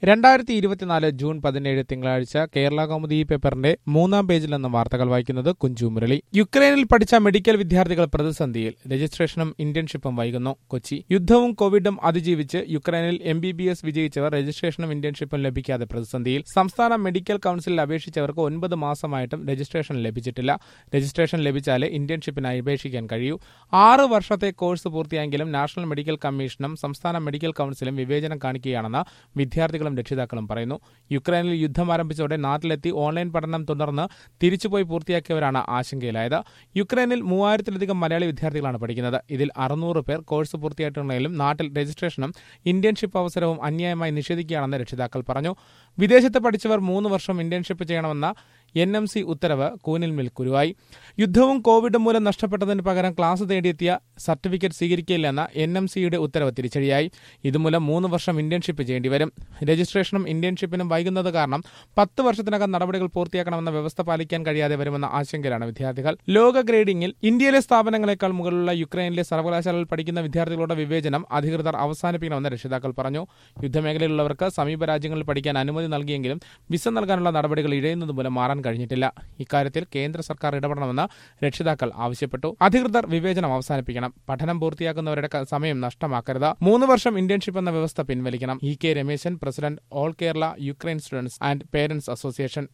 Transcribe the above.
രണ്ടായിരത്തി ഇരുപത്തിനാല് ജൂൺ പതിനേഴ് തിങ്കളാഴ്ച കേരള കൗമുദി പേപ്പറിന്റെ മൂന്നാം പേജിൽ നിന്ന് വാർത്തകൾ വായിക്കുന്നത് കുഞ്ചു മുരളി യുക്രൈനിൽ പഠിച്ച മെഡിക്കൽ വിദ്യാർത്ഥികൾ പ്രതിസന്ധിയിൽ രജിസ്ട്രേഷനും ഇന്റേൺഷിപ്പും വൈകുന്നു കൊച്ചി യുദ്ധവും കോവിഡും അതിജീവിച്ച് യുക്രൈനിൽ എം ബി ബി എസ് വിജയിച്ചവർ രജിസ്ട്രേഷനും ഇന്റേൺഷിപ്പും ലഭിക്കാതെ പ്രതിസന്ധിയിൽ സംസ്ഥാന മെഡിക്കൽ കൌൺസിലിൽ അപേക്ഷിച്ചവർക്ക് ഒൻപത് മാസമായിട്ടും രജിസ്ട്രേഷൻ ലഭിച്ചിട്ടില്ല രജിസ്ട്രേഷൻ ലഭിച്ചാലേ ഇന്റേൺഷിപ്പിനായി അപേക്ഷിക്കാൻ കഴിയൂ ആറ് വർഷത്തെ കോഴ്സ് പൂർത്തിയായെങ്കിലും നാഷണൽ മെഡിക്കൽ കമ്മീഷനും സംസ്ഥാന മെഡിക്കൽ കൌൺസിലും വിവേചനം കാണിക്കുകയാണെന്ന് വിദ്യാർത്ഥികളും രക്ഷിതാക്കളും പറയുന്നു യുക്രൈനിൽ യുദ്ധം ആരംഭിച്ചതോടെ നാട്ടിലെത്തി ഓൺലൈൻ പഠനം തുടർന്ന് തിരിച്ചുപോയി പൂർത്തിയാക്കിയവരാണ് ആശങ്കയിലായത് യുക്രൈനിൽ മൂവായിരത്തിലധികം മലയാളി വിദ്യാർത്ഥികളാണ് പഠിക്കുന്നത് ഇതിൽ അറുന്നൂറ് പേർ കോഴ്സ് പൂർത്തിയായിട്ടുണ്ടെങ്കിലും നാട്ടിൽ രജിസ്ട്രേഷനും ഇന്റേൺഷിപ്പ് അവസരവും അന്യായമായി നിഷേധിക്കുകയാണെന്ന് രക്ഷിതാക്കൾ പറഞ്ഞു വിദേശത്ത് പഠിച്ചവർ മൂന്ന് വർഷം ഇന്റേൺഷിപ്പ് ചെയ്യണമെന്ന എൻ എം സി ഉത്തരവ് കൂനിൽ മേൽ കുരുവായി യുദ്ധവും കോവിഡും മൂലം നഷ്ടപ്പെട്ടതിന് പകരം ക്ലാസ് തേടിയെത്തിയ സർട്ടിഫിക്കറ്റ് സ്വീകരിക്കില്ലെന്ന എൻ എം സിയുടെ ഉത്തരവ് തിരിച്ചടിയായി ഇതുമൂലം മൂന്ന് വർഷം ഇന്റേൺഷിപ്പ് ചെയ്യേണ്ടി വരും രജിസ്ട്രേഷനും ഇന്റേൺഷിപ്പിനും വൈകുന്നത് കാരണം പത്ത് വർഷത്തിനകം നടപടികൾ പൂർത്തിയാക്കണമെന്ന വ്യവസ്ഥ പാലിക്കാൻ കഴിയാതെ വരുമെന്ന ആശങ്കയിലാണ് വിദ്യാർത്ഥികൾ ലോക ഗ്രേഡിംഗിൽ ഇന്ത്യയിലെ സ്ഥാപനങ്ങളെക്കാൾ മുകളിലുള്ള യുക്രൈനിലെ സർവകലാശാലയിൽ പഠിക്കുന്ന വിദ്യാർത്ഥികളുടെ വിവേചനം അധികൃതർ അവസാനിപ്പിക്കണമെന്ന് രക്ഷിതാക്കൾ പറഞ്ഞു യുദ്ധമേഖലയിലുള്ളവർക്ക് സമീപ രാജ്യങ്ങളിൽ പഠിക്കാൻ അനുമതി നൽകിയെങ്കിലും വിസ നൽകാനുള്ള നടപടികൾ ഇഴയുന്നത് മൂലം മാറാൻ കഴിഞ്ഞിട്ടില്ല ഇക്കാര്യത്തിൽ കേന്ദ്ര സർക്കാർ ഇടപെടണമെന്ന് രക്ഷിതാക്കൾ ആവശ്യപ്പെട്ടു അധികൃതർ വിവേചനം അവസാനിപ്പിക്കണം പഠനം പൂർത്തിയാക്കുന്നവരുടെ ക- സമയം നഷ്ടമാക്കരുത് മൂന്ന് വർഷം ഇന്റേൺഷിപ്പ് എന്ന വ്യവസ്ഥ പിൻവലിക്കണം E K Rameshan president all Kerala Ukraine students and parents association